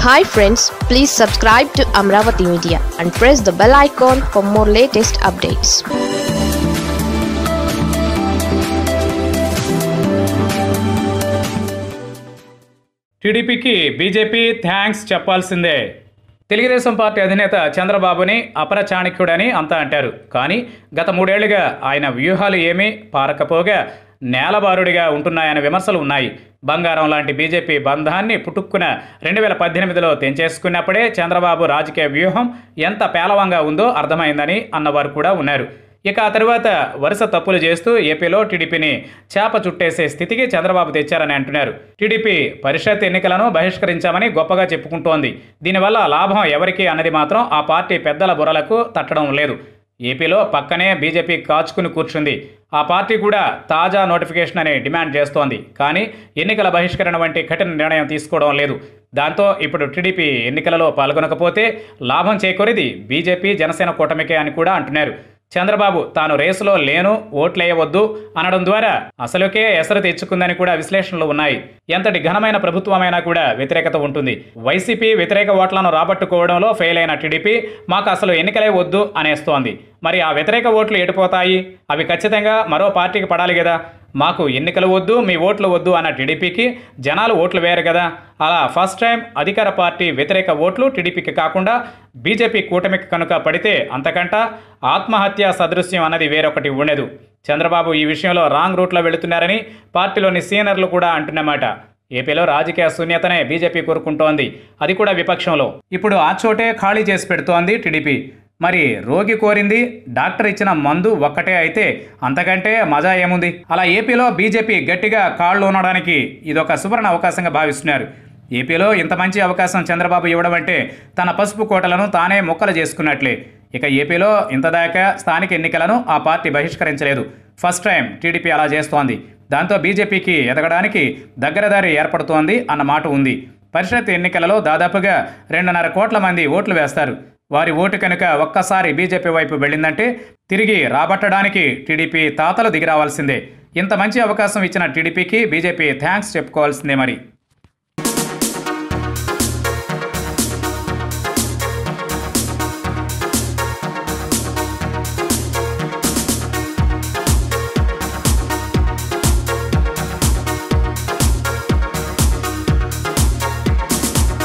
hi friends please subscribe to Amaravati media and press the bell icon for more latest updates టీడీపీకి BJP thanks చెప్పాల్సిందే Telugu Desam party అధినేత చంద్రబాబుని అపర చాణక్యుడని అంతా అంటారు కానీ గత మూడేళ్లుగా ఆయన వ్యూహాలు ఏమీ పారకపోగా నేలబారుడిగా ఉంటున్నాయనే విమర్శలు ఉన్నాయి బంగారం లాంటి బీజేపీ బంధాన్ని పుట్టుక్కున రెండు వేల పద్దెనిమిదిలో తెంచేసుకున్నప్పుడే చంద్రబాబు రాజకీయ వ్యూహం ఎంత పేలవంగా ఉందో అర్థమైందని అన్నవారు కూడా ఉన్నారు ఇక ఆ తరువాత వరుస తప్పులు చేస్తూ ఏపీలో టీడీపీని చేప చుట్టేసే స్థితికి చంద్రబాబు తెచ్చారని అంటున్నారు టీడీపీ పరిషత్ ఎన్నికలను బహిష్కరించామని గొప్పగా చెప్పుకుంటోంది దీనివల్ల లాభం ఎవరికి అన్నది మాత్రం ఆ పార్టీ పెద్దల బుర్రలకు తట్టడం లేదు ఏపీలో పక్కనే బీజేపీ కాచుకుని కూర్చుంది ఆ పార్టీ కూడా తాజా నోటిఫికేషన్ అని డిమాండ్ చేస్తోంది కానీ ఎన్నికల బహిష్కరణ వంటి కఠిన నిర్ణయం తీసుకోవడం లేదు దాంతో ఇప్పుడు టీడీపీ ఎన్నికలలో పాల్గొనకపోతే లాభం చేకూరేది బీజేపీ జనసేన కూటమికే అని కూడా అంటున్నారు చంద్రబాబు తాను రేసులో లేను ఓట్లేయవద్దు అనడం ద్వారా అసలుకే ఎసరు తెచ్చుకుందని కూడా విశ్లేషణలు ఉన్నాయి ఎంతటి ఘనమైన ప్రభుత్వమైనా కూడా వ్యతిరేకత ఉంటుంది వైసీపీ వ్యతిరేక ఓట్లను రాబట్టుకోవడంలో ఫెయిల్ అయిన టీడీపీ మాకు అసలు ఎన్నికలే వద్దు అనేస్తోంది మరి ఆ వ్యతిరేక ఓట్లు ఎడిపోతాయి అవి ఖచ్చితంగా మరో పార్టీకి పడాలి కదా మాకు ఎన్నికలు వద్దు మీ ఓట్లు వద్దు అన్న టీడీపీకి జనాలు ఓట్లు వేరు కదా అలా ఫస్ట్ టైం అధికార పార్టీ వ్యతిరేక ఓట్లు టీడీపీకి కాకుండా బీజేపీ కూటమికి కనుక పడితే అంతకంట ఆత్మహత్య సదృశ్యం అన్నది వేరొకటి ఉండదు చంద్రబాబు ఈ విషయంలో రాంగ్ రూట్లో వెళుతున్నారని పార్టీలోని సీనియర్లు కూడా అంటున్నమాట ఏపీలో రాజకీయ శూన్యతనే బీజేపీ కోరుకుంటోంది అది కూడా విపక్షంలో ఇప్పుడు ఆ చోటే ఖాళీ చేసి పెడుతోంది టీడీపీ మరి రోగి కోరింది డాక్టర్ ఇచ్చిన మందు ఒక్కటే అయితే అంతకంటే మజా ఏముంది అలా ఏపీలో బీజేపీ గట్టిగా కాళ్ళు ఉండడానికి ఇదొక సువర్ణ అవకాశంగా భావిస్తున్నారు ఏపీలో ఇంత మంచి అవకాశం చంద్రబాబు ఇవ్వడం అంటే తన పసుపు కోటలను తానే మొక్కలు చేసుకున్నట్లే ఇక ఏపీలో ఇంతదాకా స్థానిక ఎన్నికలను ఆ పార్టీ బహిష్కరించలేదు ఫస్ట్ టైం టీడీపీ అలా చేస్తోంది దాంతో బీజేపీకి ఎదగడానికి దగ్గరదారి ఏర్పడుతోంది అన్న మాట ఉంది పరిషత్ ఎన్నికలలో దాదాపుగా రెండున్నర కోట్ల మంది ఓట్లు వేస్తారు వారి ఓటు కనుక ఒక్కసారి బీజేపీ వైపు వెళ్ళిందంటే తిరిగి రాబట్టడానికి టీడీపీ తాతలు దిగిరావాల్సిందే ఇంత మంచి అవకాశం ఇచ్చిన టీడీపీకి బీజేపీ థ్యాంక్స్ చెప్పుకోవాల్సిందే మరి